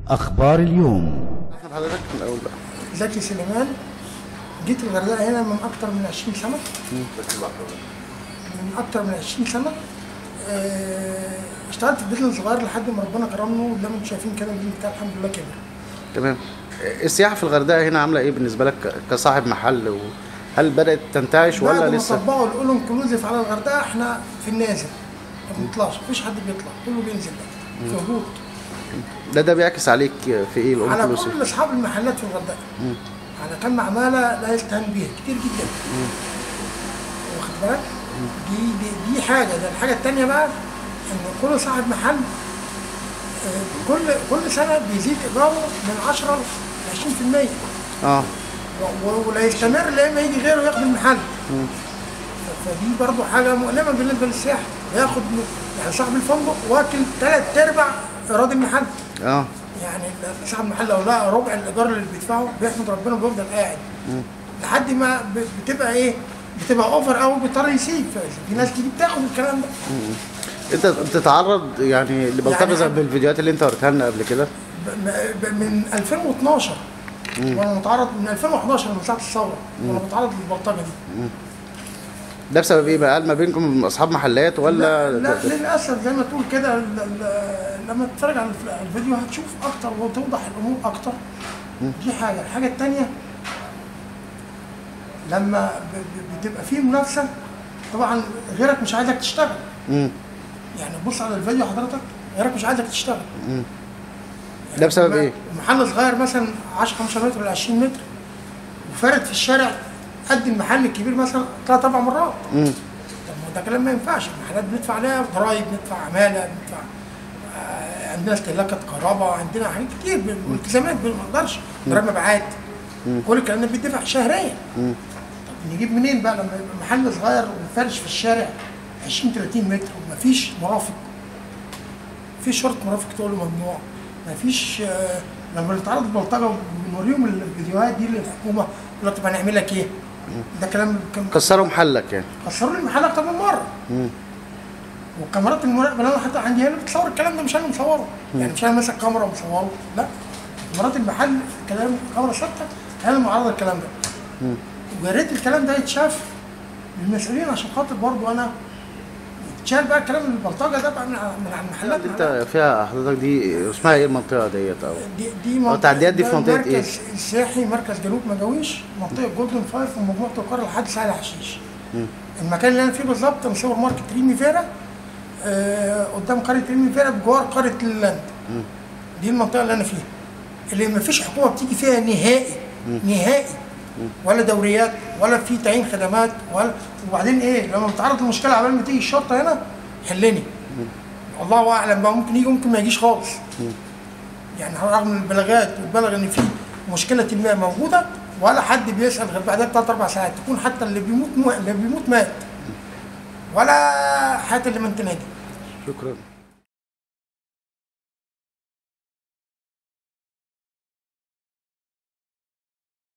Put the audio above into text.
أخبار اليوم احنا بحضرتك من الاول بقى زكي سليمان جيت الغردقه هنا من اكتر من 20 سنه من اكتر من 20 سنه آه، اشتغلت في بيزنس صغير لحد ما ربنا كرمنا وزي ما انتم شايفين كده البيزنس بتاعي الحمد لله كبر تمام السياحه في الغردقه هنا عامله ايه بالنسبه لك ك- كصاحب محل و... هل بدات تنتعش ولا بعد ما لسه طبقوا الاول انكلوزيف على الغردقه احنا في النازل ما بنطلعش مفيش حد بيطلع كله بينزل بقى في هبوط ده ده بيعكس عليك في ايه على الانكلوسيف كل اصحاب المحلات في الغردقه على كم عماله لا يستهان بيها كتير جدا واخد بالك دي, دي دي حاجه ده الحاجه الثانيه بقى ان كل صاحب محل آه، كل كل سنه بيزيد ايجاره من 10 ل 20% اه و- و- ولا يستمر لا اما يجي غيره ياخد المحل ف- فدي برضو حاجه مؤلمه بالنسبه للسياح ياخد م- يعني صاحب الفندق واكل ثلاث ارباع ايراد المحل اه يعني صاحب المحل لو لقى ربع الايجار اللي بيدفعه بيحمد ربنا وبيفضل قاعد لحد ما ب- بتبقى ايه بتبقى اوفر قوي بيضطر يسيب ف- في ناس كتير بتاخد الكلام ده انت بتتعرض يعني لبلطجه يعني- بالفيديوهات اللي انت وريتها لنا قبل كده ب- ب- ب- من 2012 وانا متعرض من 2011 من ساعه الثوره وانا متعرض للبلطجه دي ده بسبب ايه بقى هل ما بينكم اصحاب محلات ولا لا, لا للاسف زي ما تقول كده ال- ال- لما تتفرج على الف- على الفيديو هتشوف اكتر وتوضح الامور اكتر دي حاجه الحاجه الثانيه لما ب- ب- بتبقى في منافسه طبعا غيرك مش عايزك تشتغل مم. يعني بص على الفيديو حضرتك غيرك مش عايزك تشتغل ده بسبب ايه محل صغير مثلا 10 15 متر ولا 20 متر وفارد في الشارع قد المحل الكبير مثلا ثلاث اربع مرات مم. طب ما ده كلام ما ينفعش المحلات بندفع عليها ضرايب بندفع عماله بندفع آه، عندنا استهلاكات كهرباء عندنا حاجات كتير بن- والتزامات بن- ما نقدرش ضرايب مبيعات كل الكلام ده بيدفع شهريا طب نجيب منين بقى لما يبقى محل صغير وفارش في الشارع 20 30 متر ومفيش مرافق في شرط مرافق تقول له ممنوع مفيش آه، لما نتعرض للبلطجه وبنوريهم الفيديوهات دي للحكومه يقول لك طب هنعمل لك ايه؟ ده كلام كان كسروا محلك يعني كسروا لي المحل اكتر من مره والكاميرات المراقبه اللي انا حتى عندي هنا بتصور الكلام ده مش انا مصوره يعني مش انا ماسك كاميرا ومصوره لا كاميرات المحل الكلام كاميرا ثابته هي اللي معرضه الكلام ده ويا ريت الكلام ده يتشاف للمسؤولين عشان خاطر برضه انا يتشال بقى الكلام البلطجه ده بقى من على من على المحلات اللي انت فيها حضرتك دي اسمها ايه المنطقه ديت او دي دي منطقة التعديات دي في ده منطقة ايه؟ مركز السياحي مركز جنوب مجاويش منطقة جولدن فايف ومجموعة القرى لحد سهل حشيش. المكان اللي انا فيه بالظبط من سوبر ماركت ريمي فيرا آه قدام قرية ريمي فيرا بجوار قرية اللاند. دي المنطقة اللي انا فيها. اللي ما فيش حكومة بتيجي فيها نهائي نهائي ولا دوريات ولا في تعيين خدمات ولا وبعدين ايه لما بتعرض لمشكلة عبال ما تيجي الشرطة هنا حلني. الله اعلم بقى ممكن يجي ممكن ما يجيش خالص. يعني رغم البلاغات وتبلغ ان في مشكله ما موجوده ولا حد بيسال غير بعدها بثلاث اربع ساعات تكون حتى اللي بيموت مو... اللي بيموت مات ولا حياه اللي من تنادي شكرا